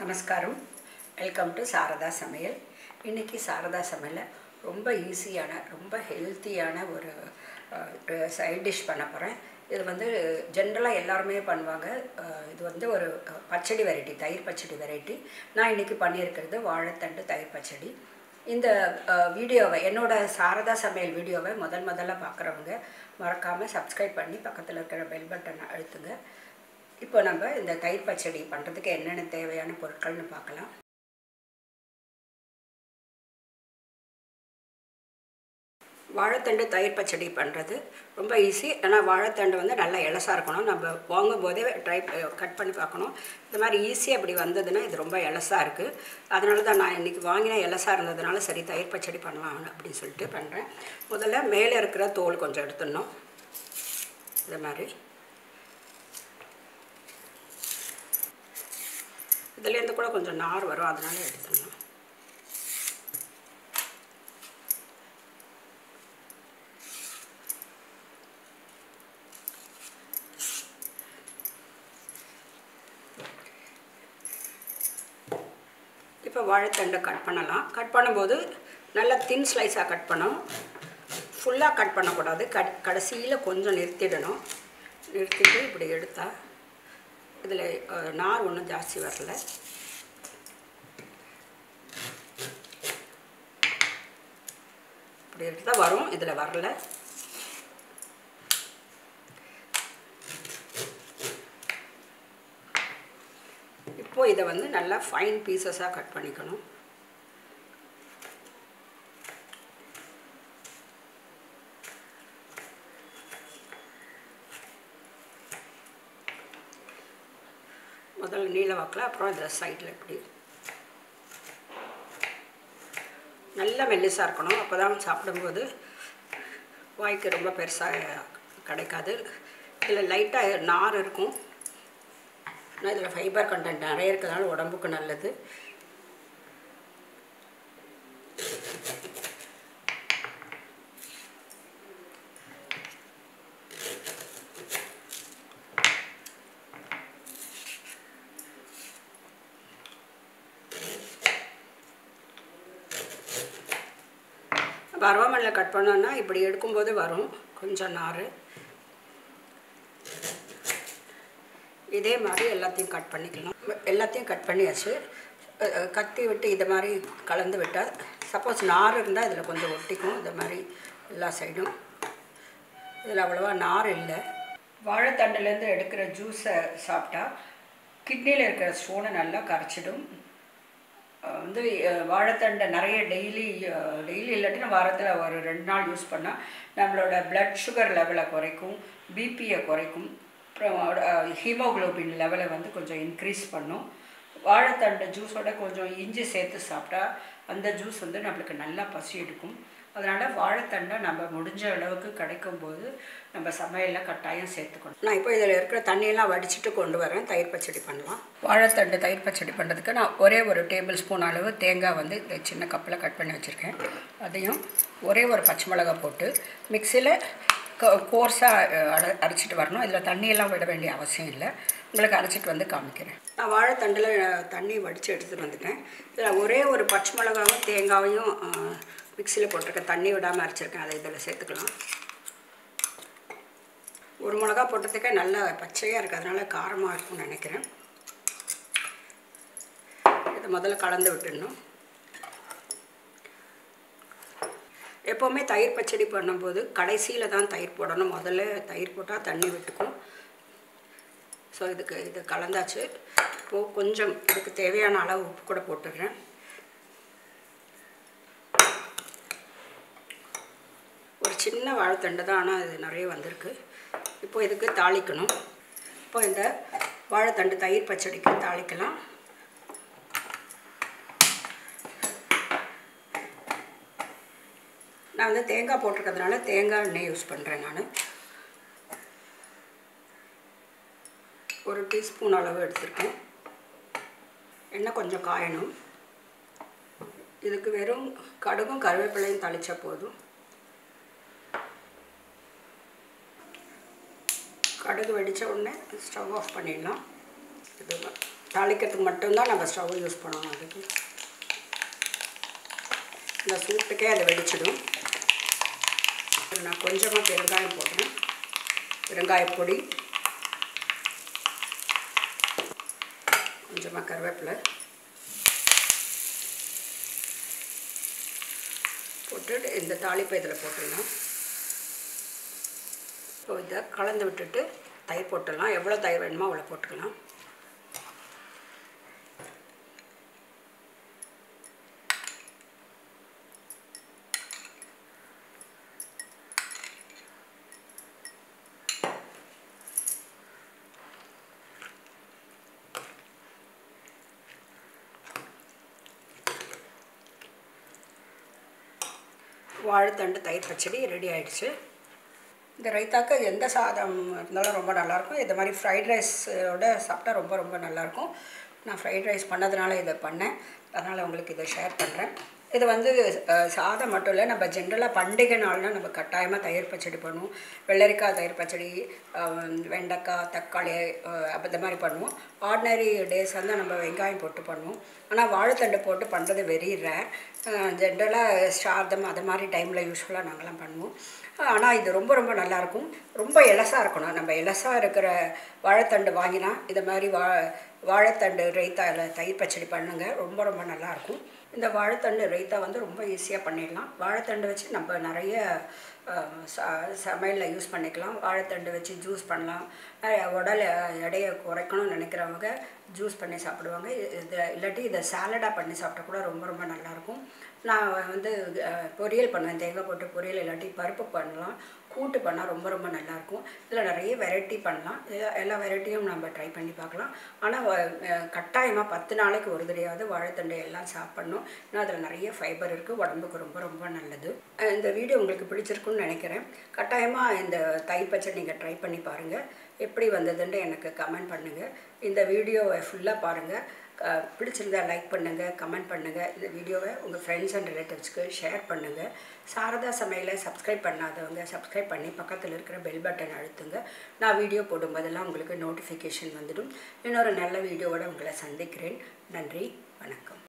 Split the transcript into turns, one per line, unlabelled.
நமஸ்காரம் welcome to Saradha சமையல் இன்றைக்கி சாரதா சமையலில் ரொம்ப ஈஸியான ரொம்ப ஹெல்த்தியான ஒரு சைட் டிஷ் பண்ண போகிறேன் இது வந்து ஜென்ரலாக எல்லாருமே பண்ணுவாங்க அஹ், இது வந்து ஒரு அஹ், பச்சடி வெரைட்டி தயிர் பச்சடி வெரைட்டி நான் இன்றைக்கி பண்ணியிருக்கிறது வாழைத்தண்டு தயிர் பச்சடி இந்த அஹ், வீடியோவை என்னோட சாரதா சமையல் வீடியோவை முதல் முதல்ல பார்க்குறவங்க மறக்காமல் சப்ஸ்கிரைப் பண்ணி பக்கத்தில் இருக்கிற பெல் பட்டனை அழுத்துங்க இப்போ நம்ம இந்த தயிர் பச்சடி பண்ணுறதுக்கு என்னென்ன தேவையான பொருட்கள்னு பார்க்கலாம் வாழைத்தண்டு தயிர் பச்சடி பண்ணுறது ரொம்ப ஈஸி ஆனால் வாழைத்தண்டு வந்து நல்லா இலசாக இருக்கணும் நம்ம வாங்கும் போதே ட்ரை கட் பண்ணி பார்க்கணும் இந்த மாதிரி ஈஸியாக அப்படி வந்ததுன்னா இது ரொம்ப இலசாக இருக்குது அதனால தான் நான் இன்றைக்கி வாங்கின இலசாக இருந்ததுனால சரி தயிர் பச்சடி பண்ணலாம் அப்படின்னு சொல்லிட்டு பண்ணுறேன் முதல்ல மேலே இருக்கிற தோல் கொஞ்சம் எடுத்துடணும் இந்த மாதிரி இதுலேருந்து கூட கொஞ்சம் நார் வரும் அதனால எடுத்துடணும் இப்போ வாழைத்தண்டை கட் பண்ணலாம் கட் பண்ணும்போது நல்லா தின் ஸ்லைஸாக கட் பண்ணணும் ஃபுல்லாக கட் பண்ணக்கூடாது கட் கடைசியில் கொஞ்சம் நிறுத்திடணும் நிறுத்திட்டு இப்படி எடுத்தால் இதில் நார் ஒன்றும் ஜாஸ்தி வரல இப்படி எடுத்தால் வரும் இதில் வரல இப்போ இதை வந்து நல்லா ஃபைன் பீசஸாக கட் பண்ணிக்கணும் முதல்ல நீல வாக்கில் அப்புறம் இதில் சைடில் இப்படி நல்ல மெல்லிசாக இருக்கணும் அப்போ தான் சாப்பிடும்போது வாய்க்கு ரொம்ப பெருசாக கிடைக்காது இதில் லைட்டாக நார் இருக்கும் ஆனால் இதில் ஃபைபர் கண்டென்ட் நிறைய இருக்கிறதுனால உடம்புக்கு நல்லது பருவமல்ல கட் பண்ணோன்னா இப்படி எடுக்கும்போது வரும் கொஞ்சம் நார் இதே மாதிரி எல்லாத்தையும் கட் பண்ணிக்கலாம் எல்லாத்தையும் கட் பண்ணியாச்சு அஹ் அஹ் கத்தி விட்டு இதை மாதிரி கலந்து விட்டால் சப்போஸ் நார் இருந்தால் இதில் கொஞ்சம் ஒட்டிக்கும் இந்த மாதிரி எல்லா சைடும் இதில் அவ்வளோவா நார் இல்லை வாழைத்தண்டுலேருந்து எடுக்கிற ஜூஸை சாப்பிட்டா கிட்னியில் இருக்கிற ஸ்டோனை நல்லா கரைச்சிடும் அஹ் வந்து அஹ் வாழைத்தண்டை நிறைய டெய்லி டெய்லி இல்லாட்டினா வாரத்தில் ஒரு ரெண்டு நாள் யூஸ் பண்ணால் நம்மளோட பிளட் சுகர் லெவலை குறைக்கும் பிபியை குறைக்கும் அப்புறம் ஹீமோகுளோபின் லெவலை வந்து கொஞ்சம் இன்க்ரீஸ் பண்ணும் வாழைத்தண்டு ஜூஸோட கொஞ்சம் இஞ்சி சேர்த்து சாப்பிட்டா அந்த ஜூஸ் வந்து நம்மளுக்கு நல்லா பசி எடுக்கும் அதனால் வாழைத்தண்டை நம்ம முடிஞ்ச அளவுக்கு கிடைக்கும் போது நம்ம சமையலில் கட்டாயம் சேர்த்துக்கணும் நான் இப்போ இதில் இருக்கிற தண்ணியெல்லாம் வடிச்சிட்டு கொண்டு வரேன் தயிர் பச்சடி பண்ணலாம் வாழைத்தண்டு தயிர் பச்சடி பண்ணுறதுக்கு நான் ஒரே ஒரு டேபிள் ஸ்பூன் அளவு தேங்காய் வந்து இந்த சின்ன கப்பில் கட் பண்ணி வச்சுருக்கேன் அதையும் ஒரே ஒரு பச்சை மிளகாய் போட்டு மிக்சியில் கோர்ஸாக அரை அரைச்சிட்டு வரணும் இதில் தண்ணியெல்லாம் விட வேண்டிய அவசியம் இல்லை உங்களுக்கு அரைச்சிட்டு வந்து காமிக்கிறேன் நான் வாழைத்தண்டில் தண்ணி வடித்து எடுத்துகிட்டு வந்துட்டேன் இதில் ஒரே ஒரு பச்சை மிளகாவும் தேங்காயும் மிக்சியில் போட்டிருக்கேன் தண்ணி விடாமல் அரைச்சிருக்கேன் அதை இதில் சேர்த்துக்கலாம் ஒரு மிளகா போட்டதுக்கே நல்லா பச்சையாக இருக்குது அதனால காரமாக இருக்கும்னு நினைக்கிறேன் இதை முதல்ல கலந்து விட்டுடணும் எப்போவுமே தயிர் பச்சடி பண்ணும்போது கடைசியில் தான் தயிர் போடணும் முதல்ல தயிர் போட்டால் தண்ணி விட்டுக்கும் ஸோ இதுக்கு இது கலந்தாச்சு இப்போது கொஞ்சம் இதுக்கு தேவையான அளவு உப்பு கூட போட்டுடுறேன் ஒரு சின்ன வாழைத்தண்டு தான் ஆனால் இது நிறைய வந்திருக்கு இப்போ இதுக்கு தாளிக்கணும் இப்போ இந்த வாழைத்தண்டு தயிர் பச்சடிக்கு தாளிக்கலாம் நான் வந்து தேங்காய் போட்டிருக்கிறதுனால தேங்காய் எண்ணெய் யூஸ் பண்ணுறேன் நான் ஒரு டீஸ்பூன் அளவு எடுத்திருக்கேன் எண்ணெய் கொஞ்சம் காயணும் இதுக்கு வெறும் கடுகும் கருவேப்பிலையும் தாளித்தா போதும் கடுகு வெடித்த உடனே ஸ்டவ் ஆஃப் பண்ணிடலாம் இது தாளிக்கிறதுக்கு மட்டும்தான் நம்ம ஸ்டவ் யூஸ் பண்ணணும் அதுக்கு இந்த சூட்டுக்கே அதை வெடிச்சிடும் நான் கொஞ்சமாக பெருங்காயம் போடுறேன் பெருங்காயப்பொடி கொஞ்சமாக கருவேப்பிலை போட்டு இந்த தாளிப்பை இதில் போட்டுடலாம் இப்போ இதை கலந்து விட்டுட்டு தயிர் போட்டுடலாம் எவ்வளோ தயிர் வேணுமோ அவ்வளோ போட்டுக்கலாம் வாழைத்தண்டு தயிர் பச்சடி ரெடி ஆயிடுச்சு இந்த ரைத்தாக்கு எந்த சாதம் இருந்தாலும் ரொம்ப நல்லாயிருக்கும் இந்த மாதிரி ஃப்ரைட் ரைஸோட சாப்பிட்டா ரொம்ப ரொம்ப நல்லாயிருக்கும் நான் ஃப்ரைட் ரைஸ் பண்ணதுனால இதை பண்ணேன் அதனால் உங்களுக்கு இதை ஷேர் பண்ணுறேன் இது வந்து அஹ், சாதம் மட்டும் இல்லை நம்ம ஜென்ரலாக பண்டிகை நாள்னால் நம்ம கட்டாயமாக தயிர் பச்சடி பண்ணுவோம் வெள்ளரிக்காய் தயிர் பச்சடி அஹ், வெண்டைக்காய் தக்காளி அஹ், அப்ப இந்த மாதிரி பண்ணுவோம் ஆர்டினரி டேஸ் வந்து நம்ம வெங்காயம் போட்டு பண்ணுவோம் ஆனால் வாழைத்தண்டு போட்டு பண்ணுறது வெரி ரேர் ஜென்ரலாக சாதம் அது மாதிரி டைமில் யூஸ்ஃபுல்லாக நாங்கள்லாம் பண்ணுவோம் ஆனால் இது ரொம்ப ரொம்ப நல்லாயிருக்கும் ரொம்ப எலசாக இருக்கணும் நம்ம எலசாக இருக்கிற வாழைத்தண்டு வாங்கினா இதை மாதிரி வா வாழைத்தண்டு ரைத்தா இல்லை தயிர் பச்சடி பண்ணுங்க ரொம்ப ரொம்ப நல்லாயிருக்கும் இந்த வாழைத்தண்டு ரைத்தா வந்து ரொம்ப ஈஸியாக பண்ணிடலாம் வாழைத்தண்டு வச்சு நம்ம நிறைய அஹ், ச சமையலில் யூஸ் பண்ணிக்கலாம் வாழைத்தண்டு வச்சு ஜூஸ் பண்ணலாம் அஹ், உடல் எடையை குறைக்கணும்னு நினைக்கிறவங்க ஜூஸ் பண்ணி சாப்பிடுவாங்க இது இல்லாட்டி இதை சாலடாக பண்ணி சாப்பிட்டா கூட ரொம்ப ரொம்ப நல்லாயிருக்கும் நான் வந்து அஹ், பொரியல் பண்ணுவேன் தேங்காய் போட்டு பொரியல் இல்லாட்டி பருப்பு பண்ணலாம் கூட்டு பண்ணால் ரொம்ப ரொம்ப நல்லாயிருக்கும் இதில் நிறைய வெரைட்டி பண்ணலாம் எல்லா- எல்லா வெரைட்டியும் நம்ம ட்ரை பண்ணி பார்க்கலாம் ஆனால் கட்டாயமாக பத்து நாளைக்கு ஒரு தடையாவது வாழைத்தண்டை எல்லாம் சாப்பிட்ணும் ஏன்னா அதில் நிறைய ஃபைபர் இருக்குது உடம்புக்கு ரொம்ப ரொம்ப நல்லது அஹ் இந்த வீடியோ உங்களுக்கு பிடிச்சிருக்குன்னு நினைக்கிறேன் கட்டாயமாக இந்த தயிர் பச்சடி நீங்கள் ட்ரை பண்ணி பாருங்கள் எப்படி வந்ததுன்னு எனக்கு கமெண்ட் பண்ணுங்கள் இந்த வீடியோவை ஃபுல்லாக பாருங்கள் அஹ் பிடிச்சிருந்தா லைக் பண்ணுங்கள் கமெண்ட் பண்ணுங்கள் இந்த வீடியோவை உங்கள் ஃப்ரெண்ட்ஸ் அண்ட் ரிலேட்டிவ்ஸ்க்கு ஷேர் பண்ணுங்கள் சாரதா சமையலை சப்ஸ்கிரைப் பண்ணாதவங்க சப்ஸ்கிரைப் பண்ணி பக்கத்தில் இருக்கிற பெல் பட்டன் அழுத்துங்க நான் வீடியோ போடும்போதெல்லாம் உங்களுக்கு நோட்டிஃபிகேஷன் வந்துடும் இன்னொரு நல்ல வீடியோவோட உங்களை சந்திக்கிறேன் நன்றி வணக்கம்